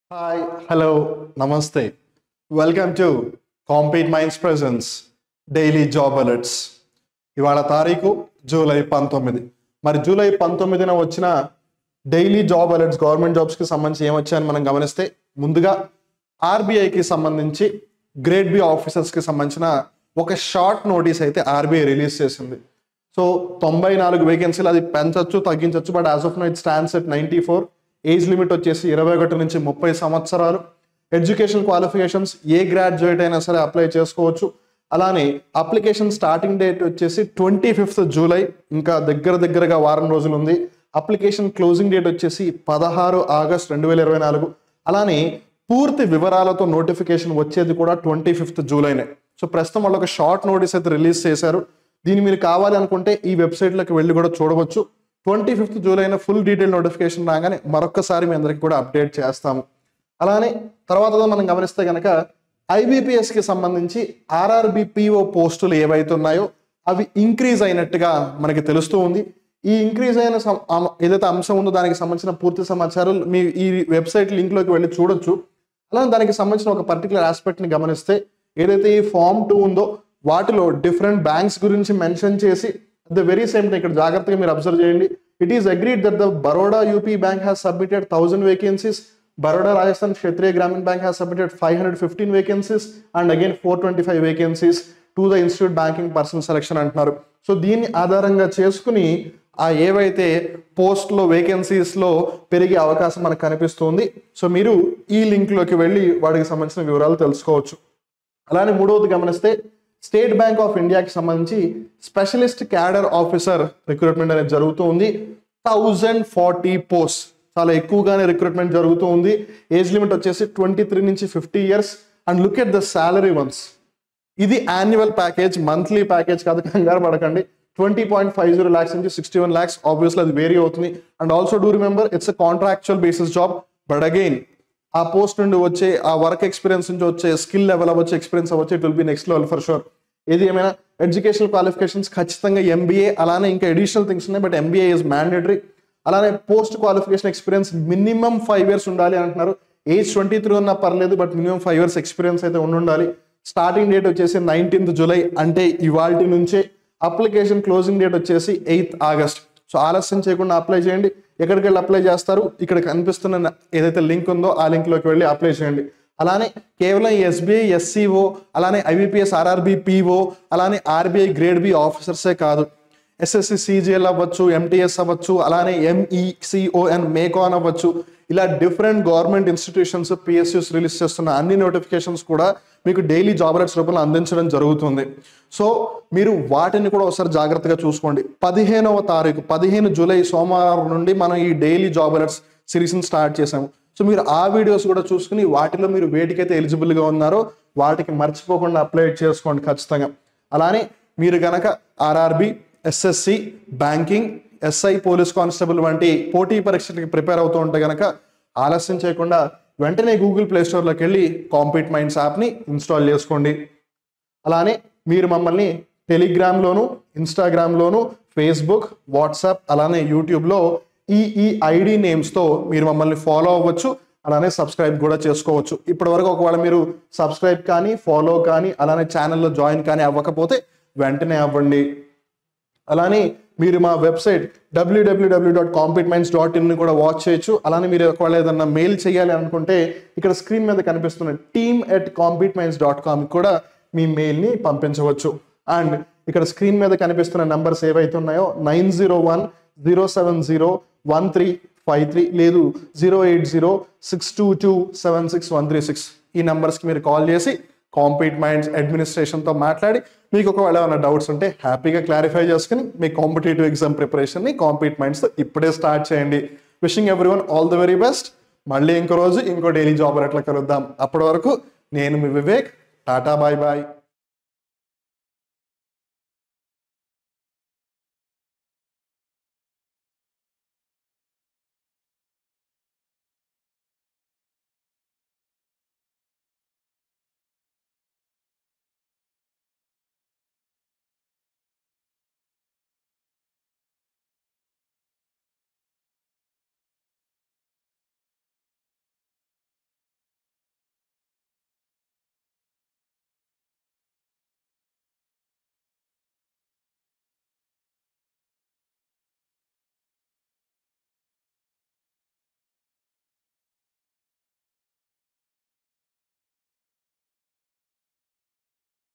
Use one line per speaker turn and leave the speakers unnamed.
hi hello నమస్తే welcome to compete minds presents daily job alerts ఇవాళ తారీఖు July పంతొమ్మిది మరి జూలై పంతొమ్మిదిన వచ్చిన డైలీ జాబ్ అలర్ట్స్ గవర్నమెంట్ జాబ్స్కి సంబంధించి ఏమొచ్చాయని మనం గమనిస్తే ముందుగా ఆర్బీఐకి సంబంధించి గ్రేడ్ బి ఆఫీసర్స్కి సంబంధించిన ఒక షార్ట్ నోటీస్ అయితే ఆర్బీఐ రిలీజ్ చేసింది సో తొంభై నాలుగు వేకెన్సీలు అది పెంచవచ్చు తగ్గించవచ్చు but as of now it stands at ninety four age limit వచ్చేసి ఇరవై ఒకటి నుంచి ముప్పై సంవత్సరాలు ఎడ్యుకేషన్ క్వాలిఫికేషన్స్ ఏ గ్రాడ్యుయేట్ అయినా సరే అప్లై చేసుకోవచ్చు అలానే అప్లికేషన్ స్టార్టింగ్ డేట్ వచ్చేసి ట్వంటీ ఫిఫ్త్ జూలై ఇంకా దగ్గర దగ్గరగా వారం రోజులు ఉంది అప్లికేషన్ క్లోజింగ్ డేట్ వచ్చేసి పదహారు ఆగస్ట్ రెండు వేల ఇరవై నాలుగు అలానే పూర్తి వివరాలతో నోటిఫికేషన్ వచ్చేది కూడా ట్వంటీ ఫిఫ్త్ జూలైనే సో ప్రస్తుతం వాళ్ళు ఒక షార్ట్ నోటీస్ అయితే రిలీజ్ చేశారు దీన్ని మీరు కావాలి అనుకుంటే ఈ వెబ్సైట్లోకి వెళ్ళి కూడా చూడవచ్చు ట్వంటీ ఫిఫ్త్ జూలైన ఫుల్ డీటెయిల్ నోటిఫికేషన్ రాగానే మరొకసారి మీ అందరికి కూడా అప్డేట్ చేస్తాము అలానే తర్వాత మనం గమనిస్తే కనుక ఐబీపీఎస్కి సంబంధించి ఆర్ఆర్బి పిఓ పోస్టులు ఏవైతే ఉన్నాయో అవి ఇంక్రీజ్ అయినట్టుగా మనకి తెలుస్తూ ఉంది ఈ ఇంక్రీజ్ అయిన సం- అమ- ఏదైతే అంశం ఉందో దానికి సంబంధించిన పూర్తి సమాచారం మీ ఈ వెబ్సైట్ లింక్లోకి వెళ్ళి చూడొచ్చు అలానే దానికి సంబంధించిన ఒక పర్టికులర్ ఆస్పెక్ట్ని గమనిస్తే ఏదైతే ఈ ఫామ్ టూ ఉందో వాటిలో డిఫరెంట్ బ్యాంక్స్ గురించి మెన్షన్ చేసి ద వెరీ సేమ్ ఇక్కడ జాగ్రత్తగా మీరు అబ్జర్వ్ చేయండి it is agreed that the Baroda UP bank has submitted thousand vacancies Baroda Rajasthan Kshatriya Gramin bank has submitted five hundred fifteen vacancies and again four twenty five vacancies to the institute banking person selection అంటున్నారు so దీన్ని ఆధారంగా చేసుకుని ఆ ఏవైతే పోస్ట్లో వేకెన్సీస్లో పెరిగే అవకాశం మనకు కనిపిస్తుంది సో మీరు ఈ లింక్లోకి వెళ్ళి వాటికి సంబంధించిన వివరాలు తెలుసుకోవచ్చు అలానే మూడవది గమనిస్తే స్టేట్ బ్యాంక్ ఆఫ్ ఇండియాకి సంబంధించి స్పెషలిస్ట్ క్యాడర్ ఆఫీసర్ రిక్రూట్మెంట్ అనేది జరుగుతూ ఉంది థౌజండ్ ఫార్టీ పోస్ట్ చాలా ఎక్కువగానే రిక్రూట్మెంట్ జరుగుతూ ఉంది ఏజ్ లిమిట్ వచ్చేసి ట్వంటీ త్రీ నుంచి fifty years and look at the salary once ఇది యాన్యువల్ ప్యాకేజ్ మంత్లీ ప్యాకేజ్ కాదు కంగారు పడకండి twenty point five zero lakhs నుంచి సిక్స్టీ వన్ ల్యాక్స్ ఆబ్వియస్లీ అది వేరీ అవుతుంది and also do remember it's a contractual basis job but again ఆ post నుండి వచ్చే ఆ వర్క్ ఎక్స్పీరియన్స్ నుంచి వచ్చే స్కిల్ లెవెల్ అవ్వచ్చు ఎక్స్పీరియన్స్ అవ్వచ్చు it will be next level for sure ఏది ఏమైనా ఎడ్యుకేషనల్ క్వాలిఫికేషన్స్ ఖచ్చితంగా ఎంబీఏ అలానే ఇంకా అడిషనల్ థింగ్స్ ఉన్నాయి బట్ ఎంబీఏ ఇస్ మ్యాండేటరీ అలానే post qualification experience minimum five years ఉండాలి అంటున్నారు ఏజ్ ట్వంటీ త్రీ ఉన్నా పర్లేదు but minimum five years experience అయితే ఉండి ఉండాలి స్టార్టింగ్ డేట్ వచ్చేసి నైన్టీన్త్ జూలై అంటే ఇవాల్టి నుంచే అప్లికేషన్ క్లోజింగ్ డేట్ వచ్చేసి ఎయిత్ ఆగస్ట్ సో ఆలస్యం చేయకుండా అప్లై చేయండి ఎక్కడికి వెళ్ళి అప్లై చేస్తారు ఇక్కడ కనిపిస్తున్న ఏదైతే లింక్ ఉందో ఆ లింక్లోకి వెళ్ళి అప్లై చేయండి అలానే కేవలం ఎస్బీఐ ఎస్సీఓ అలానే ఐబీపీఎస్ ఆర్ఆర్బి పీఓ అలానే ఆర్బీఐ గ్రేడ్ బి ఆఫీసర్సే కాదు ఎస్ఎస్సి సిజిఎల్ అవ్వచ్చు ఎంటీఎస్ అవ్వచ్చు అలానే ఎంఈసిఓఎన్ మేకాన్ అవ్వచ్చు ఇలా different government institutions PSUs release చేస్తున్న అన్ని నోటిఫికేషన్స్ కూడా మీకు డైలీ జాబ్ అలర్ట్స్ రూపంలో అందించడం జరుగుతుంది సో మీరు వాటిని కూడా ఒకసారి జాగ్రత్తగా చూసుకోండి పదిహేనవ తారీఖు పదిహేను జూలై సోమవారం నుండి మనం ఈ డైలీ జాబ్ అలర్ట్స్ సిరీస్ని స్టార్ట్ చేసాము సో మీరు ఆ వీడియోస్ కూడా చూసుకుని వాటిలో మీరు వేటికైతే ఎలిజిబుల్గా ఉన్నారో వాటికి మర్చిపోకుండా అప్లై చేసుకోండి ఖచ్చితంగా అలానే మీరు గనక RRB SSC banking SI police constable వంటి పోటీ పరీక్షలకి ప్రిపేర్ అవుతూ ఉంటే గనక ఆలస్యం చేయకుండా వెంటనే గూగుల్ ప్లే స్టోర్లోకి వెళ్ళి కాంపీట్ మైండ్స్ యాప్ని ఇన్స్టాల్ చేసుకోండి అలానే మీరు మమ్మల్ని టెలిగ్రామ్లోను ఇన్స్టాగ్రామ్లోను ఫేస్బుక్ వాట్సాప్ అలానే యూట్యూబ్లో ఈ ఈ ఐడి నేమ్స్తో మీరు మమ్మల్ని ఫాలో అవ్వచ్చు అలానే సబ్స్క్రైబ్ కూడా చేసుకోవచ్చు ఇప్పటి వరకు ఒకవేళ మీరు సబ్స్క్రైబ్ కానీ ఫాలో కానీ అలానే ఛానల్లో జాయిన్ కానీ అవ్వకపోతే వెంటనే అవ్వండి అలానే మీరు మా website W W W dot compete minds dot in కూడా వాచ్ చేయొచ్చు అలానే మీరు ఒకవేళ ఏదన్నా మెయిల్ చేయాలి అనుకుంటే ఇక్కడ స్క్రీన్ మీద కనిపిస్తున్న team at compete minds dot com కూడా మీ మెయిల్ని పంపించవచ్చు అండ్ ఇక్కడ స్క్రీన్ మీద కనిపిస్తున్న నంబర్స్ ఏవైతే ఉన్నాయో nine zero one zero seven zero one three five three లేదు zero eight zero six two two seven six one three six ఈ నంబర్స్కి మీరు కాల్ చేసి కాంపీట్ మైండ్స్ అడ్మినిస్ట్రేషన్తో మాట్లాడి మీకు ఒకవేళ ఏమైనా డౌట్స్ ఉంటే హ్యాపీగా క్లారిఫై చేసుకుని మీ కాంపిటేటివ్ ఎగ్జామ్ ప్రిపరేషన్ని కాంపీట్ మైండ్స్తో ఇప్పుడే స్టార్ట్ చేయండి wishing everyone all the very best మళ్ళీ ఇంకో రోజు ఇంకో డైలీ జాబ్ అట్లా కలుద్దాం అప్పటి వరకు నేను మీ వివేక్ టాటా బాయ్ బాయ్